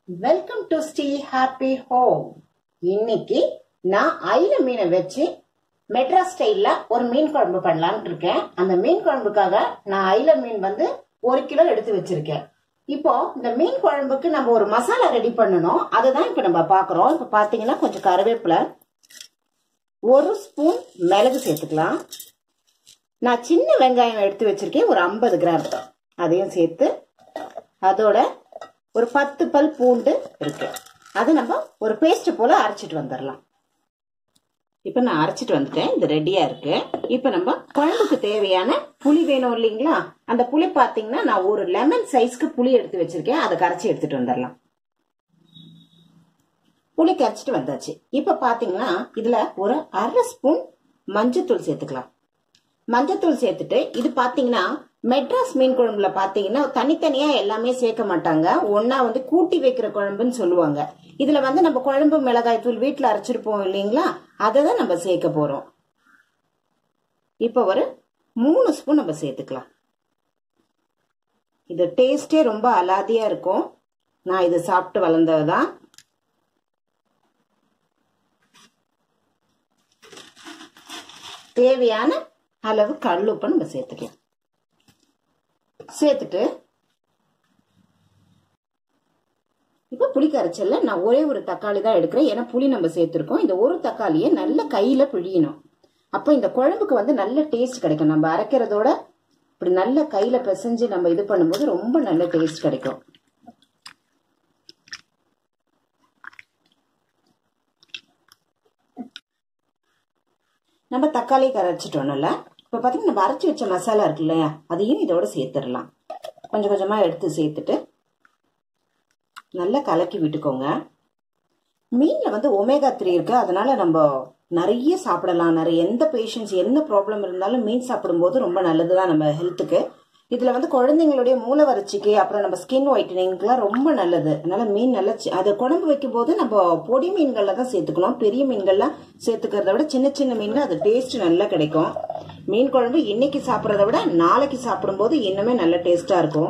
welcome to Sri happy home இன்னைக்கு நான் ஐல மீனை வச்சு மெட்ராஸ் ஸ்டைல்ல ஒரு மீன் குழம்பு பண்ணலாம்னு இருக்கேன் அந்த மீன் குழம்புக்காக நான் ஐல மீன் வந்து ஒரு கிலோ எடுத்து வச்சிருக்கேன் இப்போ இந்த மீன் குழம்புக்கு நம்ம ஒரு மசாலா ரெடி பண்ணணும் அதை தான் இப்போ நம்ம பார்க்குறோம் இப்போ பார்த்தீங்கன்னா கொஞ்சம் கருவேப்பிலை ஒரு ஸ்பூன் மிளகு சேர்த்துக்கலாம் நான் சின்ன வெங்காயம் எடுத்து வச்சிருக்கேன் ஒரு ஐம்பது கிராம் அதையும் சேர்த்து அதோட ஒரு பத்து பல் பூண்டு இருக்கு அது நம்ம ஒரு பேஸ்ட் போல அரைச்சிட்டு வந்துடலாம் இப்போ நான் அரைச்சிட்டு வந்துட்டேன் இது ரெடியா இருக்கு இப்போ நம்ம குழம்புக்கு தேவையான புளி வேணும் இல்லைங்களா அந்த புளி பார்த்தீங்கன்னா நான் ஒரு லெமன் சைஸ்க்கு புளி எடுத்து வச்சிருக்கேன் அதை கரைச்சி எடுத்துட்டு வந்துடலாம் புளி கரைச்சிட்டு வந்தாச்சு இப்போ பார்த்தீங்கன்னா இதுல ஒரு அரை ஸ்பூன் மஞ்சத்தூள் சேர்த்துக்கலாம் மஞ்சத்தூள் சேர்த்துட்டு இது பாத்தீங்கன்னா மெட்ராஸ் மீன் குழம்புல பாத்தீங்கன்னா தனித்தனியா எல்லாமே சேர்க்க மாட்டாங்க ஒன்னா வந்து கூட்டி வைக்கிற குழம்புன்னு சொல்லுவாங்க இதுல வந்து நம்ம குழம்பு மிளகாய் தூள் வீட்டுல அரைச்சிருப்போம் இல்லைங்களா அதை தான் நம்ம சேர்க்க போறோம் இப்ப ஒரு மூணு ஸ்பூன் நம்ம சேர்த்துக்கலாம் இது டேஸ்டே ரொம்ப அலாதியா இருக்கும் நான் இது சாப்பிட்டு வளர்ந்ததுதான் தேவையான அளவு கல்லுப்பை நம்ம சேர்த்துக்கலாம் சேர்த்துட்டு இப்போ புளி கரைச்சல்ல நான் ஒரே ஒரு தக்காளி தான் எடுக்கிறேன் ஏன்னா புளி நம்ம சேர்த்துருக்கோம் இந்த ஒரு தக்காளியை நல்ல கையில பிழியணும் அப்போ இந்த குழம்புக்கு வந்து நல்ல டேஸ்ட் கிடைக்கும் நம்ம அரைக்கிறதோட இப்படி நல்ல கையில பிசைஞ்சு நம்ம இது பண்ணும்போது ரொம்ப நல்ல டேஸ்ட் கிடைக்கும் நம்ம தக்காளி கரைச்சிட்டோம்ல இப்போ பார்த்தீங்கன்னா நம்ம அரைச்சி வச்ச மசாலா இருக்கு இல்லையா அதையும் இதோட சேர்த்துடலாம் கொஞ்சம் கொஞ்சமாக எடுத்து சேர்த்துட்டு நல்லா கலக்கி விட்டுக்கோங்க மீனில் வந்து ஒமேகா த்ரீ இருக்கு அதனால நம்ம நிறைய சாப்பிடலாம் நிறைய எந்த பேஷண்ட்ஸ் என்ன ப்ராப்ளம் இருந்தாலும் மீன் சாப்பிடும்போது ரொம்ப நல்லது தான் நம்ம ஹெல்த்துக்கு இதில் வந்து குழந்தைங்களுடைய மூளை வறட்சிக்கு அப்புறம் நம்ம ஸ்கின் ஒயிட்டனிங்க்குலாம் ரொம்ப நல்லது அதனால மீன் நல்லா அதை குழம்பு வைக்கும் போது நம்ம பொடி மீன்களில் தான் சேர்த்துக்கணும் பெரிய மீன்கள்லாம் சேர்த்துக்கிறத விட சின்ன சின்ன மீன்ல அது டேஸ்ட் நல்லா கிடைக்கும் மீன் குழம்பு இன்னைக்கு சாப்பிட்றத விட நாளைக்கு சாப்பிடும்போது இன்னுமே நல்ல டேஸ்டா இருக்கும்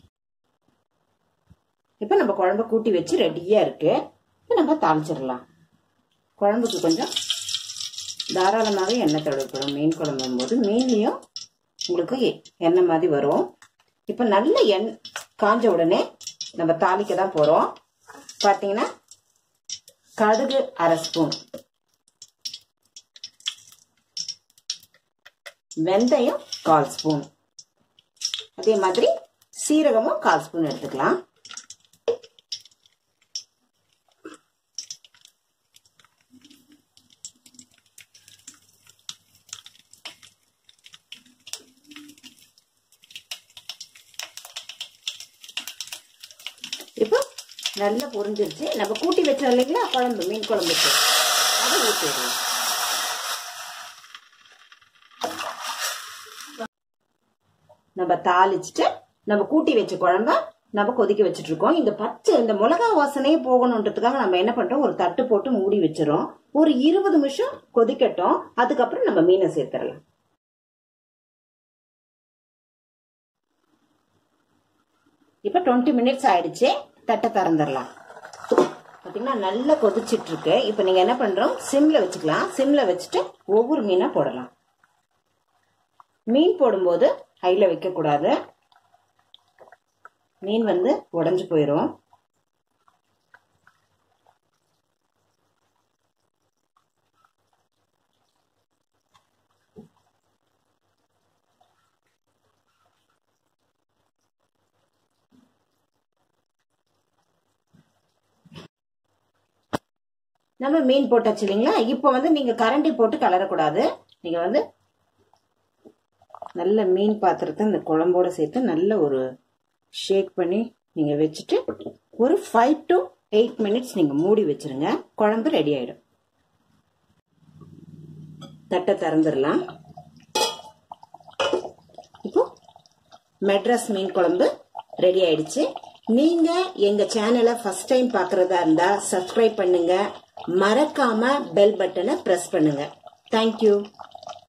இப்போ நம்ம குழம்பு கூட்டி வச்சு ரெடியா இருக்கு இப்போ நம்ம தாளிச்சிடலாம் குழம்புக்கு கொஞ்சம் தாராளமாகவே எண்ணெய் தடவைப்படும் மீன் குழம்பும் போது மீன்லையும் உங்களுக்கு எண்ணெய் மாதிரி வரும் இப்போ நல்ல எண் காஞ்ச உடனே நம்ம தாளிக்க தான் போகிறோம் பார்த்தீங்கன்னா கடுகு அரை ஸ்பூன் வெந்தயம் கால் ஸ்பூன் அதே மாதிரி சீரகமும் கால் ஸ்பூன் எடுத்துக்கலாம் இப்போ நல்லா பொரிஞ்சிருச்சு நம்ம கூட்டி வச்சோம் இல்லைங்களா குழம்பு மீன் குழம்புக்கு அதை ஊற்றிடலாம் நம்ம தாளிச்சுட்டு நம்ம கூட்டி வச்ச குழம்ப நம்ம கொதிக்க வச்சுட்டு இருக்கோம் இந்த பச்சை இந்த மிளகா வாசனையே போகணுன்றதுக்காக நம்ம என்ன பண்றோம் ஒரு தட்டு போட்டு மூடி வச்சிரும் ஒரு இருபது நிமிஷம் கொதிக்கட்டும் அதுக்கப்புறம் நம்ம மீனை சேர்த்துடலாம் இப்ப டுவெண்ட்டி மினிட்ஸ் ஆயிடுச்சு தட்டை திறந்துடலாம் பார்த்தீங்கன்னா நல்லா கொதிச்சிட்டு இருக்கு இப்போ நீங்க என்ன பண்றோம் சிம்ல வச்சுக்கலாம் சிம்ல வச்சுட்டு ஒவ்வொரு மீனா போடலாம் மீன் போடும்போது ஹைல வைக்க கூடாது மீன் வந்து உடஞ்சு போயிடும் நம்ம மீன் போட்டாச்சு இல்லைங்களா இப்போ வந்து நீங்க கரண்டி போட்டு கலரக்கூடாது நீங்க வந்து நல்ல மீன் பாத்திரத்தை இந்த குழம்போட சேர்த்து நல்ல ஒரு ஷேக் பண்ணி நீங்க வச்சுட்டு ஒரு ஃபைவ் டு எயிட் மினிட்ஸ் நீங்க மூடி வச்சிருங்க குழம்பு ரெடி ஆயிடும் தட்டை திறந்துடலாம் இப்போ மெட்ராஸ் மீன் குழம்பு ரெடி ஆயிடுச்சு நீங்க எங்க சேனலை ஃபர்ஸ்ட் டைம் பாக்குறதா இருந்தா சப்ஸ்கிரைப் பண்ணுங்க மறக்காம பெல் பட்டனை பிரஸ் பண்ணுங்க தேங்க்யூ